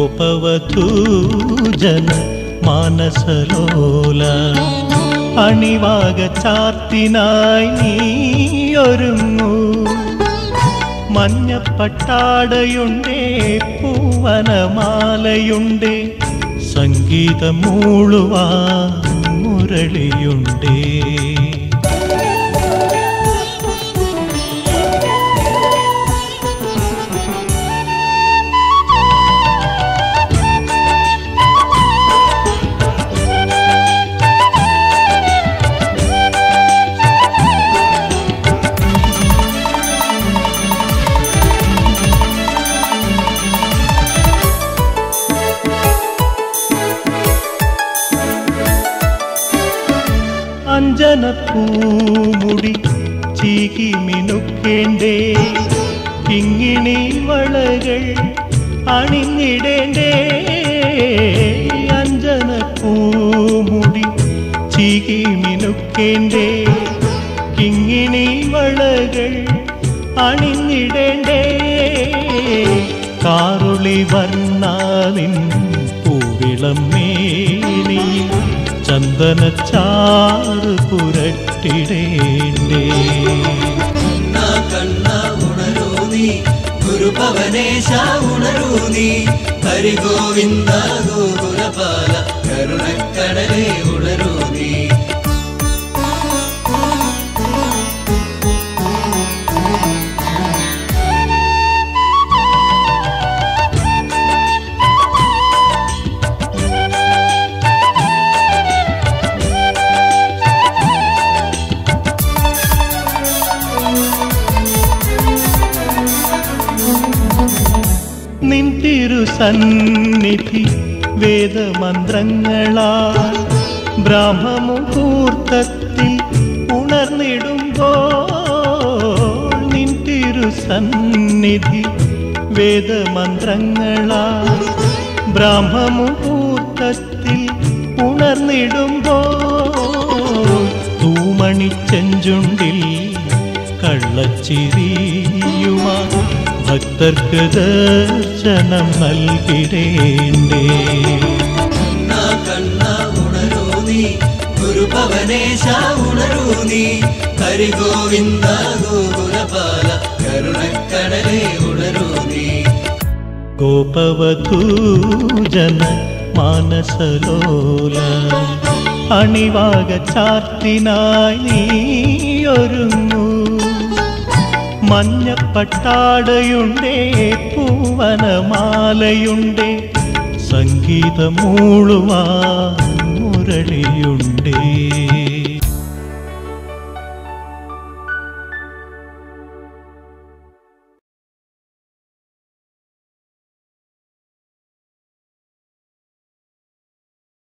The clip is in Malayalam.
ഗോപവധൂജന മാനസലോല അണിവാക ചാർത്തിനായി നീയൊരുങ്ങൂ മഞ്ഞപ്പട്ടാടയുണ്ടേ പൂവനമാലയുണ്ടേ സംഗീതം മൂളുവാ മുരളിയുണ്ടേ അഞ്ജനപ്പൂമുടി ചീകി മിനുക്കേണ്ടേ കിങ്ങിണി വളകൾ അണിഞ്ഞിടേണ്ടേ അഞ്ജനപ്പൂമുടി ചീകി മിനുക്കേണ്ടേ കിങ്ങിണി വളകൾ അണിഞ്ഞിടേണ്ടേ കാറുളി വർണ്ണാലിൻ പൂവിളം മേനിയിൽ ചന്ദനച്ചാറ് പുരട്ടിടേണ്ടേ കണ്ണ കണ്ണ ഉണരൂ നീ ഗുരുഭവനേശ ഉണരൂ നീ ഹരിഗോവിന്ദ ഗോകുലപാല കരുണക്കടലേ ഉണരൂ നീ നിൻ തിരുസന്നിധി വേദമന്ത്രങ്ങളാൽ ബ്രാഹ്മമുഹൂർത്തത്തിൽ ഉണർന്നിടുമ്പോൾ നിൻ തിരുസന്നിധി വേദമന്ത്രങ്ങളാൽ ബ്രാഹ്മമുഹൂർത്തത്തിൽ ഉണർന്നിടുമ്പോൾ തൂമണിച്ചെഞ്ചുണ്ടിൽ കള്ളച്ചിരിയുമാ ഭക്തർക്ക് ദർശനം നൽകിടേണ്ടേ കണ്ണ കണ്ണ ഉണരൂ നീ ഗുരുഭവനേശ ഉണരൂ നീ ഹരിഗോവിന്ദ ഗോകുലപാല കരുണക്കടലേ ഉണരൂ നീ ഗോപവധൂജന മാനസലോല അണിവാക ചാർത്തിനായി നീയൊരുങ്ങൂ മഞ്ഞപ്പട്ടാടയുണ്ടേ പൂവനമാലയുണ്ടേ സംഗീതമൂളുവാ മുരളിയുണ്ടേ